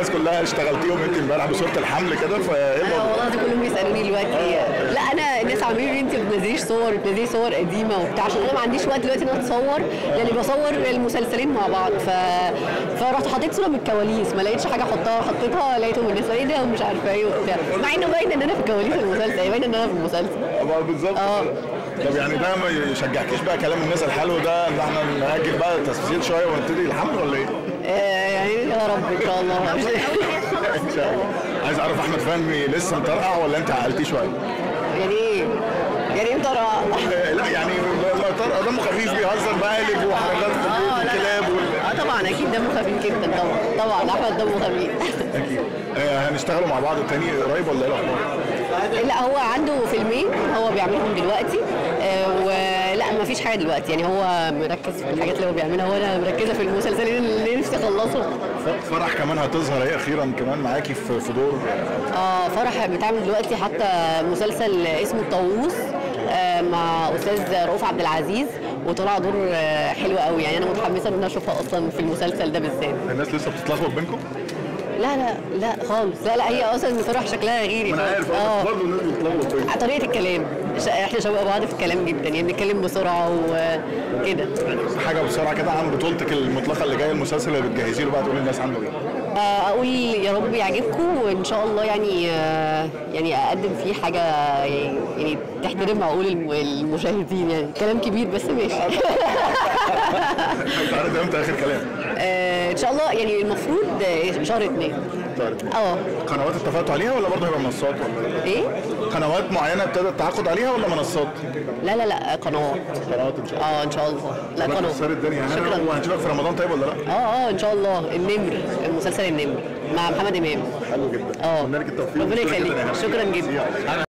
الناس كلها اشتغلتيهم انت امبارح بصوره الحمل كده فايه انا الموضوع؟ والله دي كلهم بيسالوني دلوقتي لا انا الناس عاملين لي انت ما بتنزليش صور بتنزلي صور قديمه وبتاع عشان انا ما عنديش وقت دلوقتي ان انا اتصور لاني بصور المسلسلين مع بعض ف فرحت حطيت صوره من الكواليس ما لقيتش حاجه احطها حطيتها لقيتهم الناس ايه ده ومش عارفه ايه وبتاع مع انه باين ان انا في كواليس المسلسل باين ان انا في المسلسل اه بالظبط اه. طب يعني ده ما يشجعكيش بقى كلام الناس الحلو ده ان احنا نأجل بقى التسجيل شويه ونبتدي الحمل ولا ايه؟ آه، يعني يا رب ان شاء الله ان شاء الله عايز اعرف احمد فهمي لسه مطرقع ولا انت عقلتيه شويه؟ يعني ايه يعني ايه مطرقع آه، لا يعني مطرقع دمه خفيف بيهزر بقالب وحركات في البيت اه لا والكلاب وال... اه طبعا اكيد دمه خفيف جدا طبعا طبعا احمد دمه خفيف اكيد آه، هنشتغلوا مع بعض تاني قريب ولا ايه الاخبار؟ لا هو عنده فيلمين هو بيعملهم دلوقتي آه، ولا ما فيش حاجه دلوقتي يعني هو مركز في الحاجات اللي هو بيعملها وانا مركزه في المسلسلين اللي نفسي اخلصهم ف- فرح كمان هتظهر هي اخيرا كمان معاكي في في دور اه فرح بتعمل دلوقتي حتى مسلسل اسمه الطاووس آه، مع استاذ رؤوف عبد العزيز وطلع دور آه، حلو قوي يعني انا متحمسه ان انا اشوفها اصلا في المسلسل ده بالذات الناس لسه بتتلخبط بينكم؟ لا لا لا خالص لا لا هي اصلا فرح شكلها غيري ما انا عارف اه اه بس برضه الناس بتتلخبط بينكم طريقه الكلام ش- احنا شبه بعض في الكلام جدا يعني بنتكلم بسرعه وكده حاجه بسرعه كده عن بطولتك المطلقه اللي جايه المسلسل اللي بتجهزي له بقى تقولي للناس عنه ايه؟ آه، اقول يا رب يعجبكم وان شاء الله يعني آه، يعني اقدم فيه حاجه يعني تحترم عقول الم- المشاهدين يعني كلام كبير بس ماشي هتعرض امتى اخر كلام؟ آه، ان شاء الله يعني المفروض آه، شهر اتنين اه قنوات اتفقتوا عليها ولا برضه هيبقى منصات ولا ايه؟ ايه قنوات معينه ابتدى التعاقد عليها ولا منصات؟ لا لا لا قنوات قنوات ان شاء الله اه ان شاء الله لا ربنا قنوات يسر الدنيا شكرا هنا وهنشوفك في رمضان طيب ولا لا؟ اه اه ان شاء الله النمر المسلسل النمر مع محمد امام حلو جدا اه اتمنى لك التوفيق ربنا وشكراً جداً يخليك يا هنا. شكرا جدا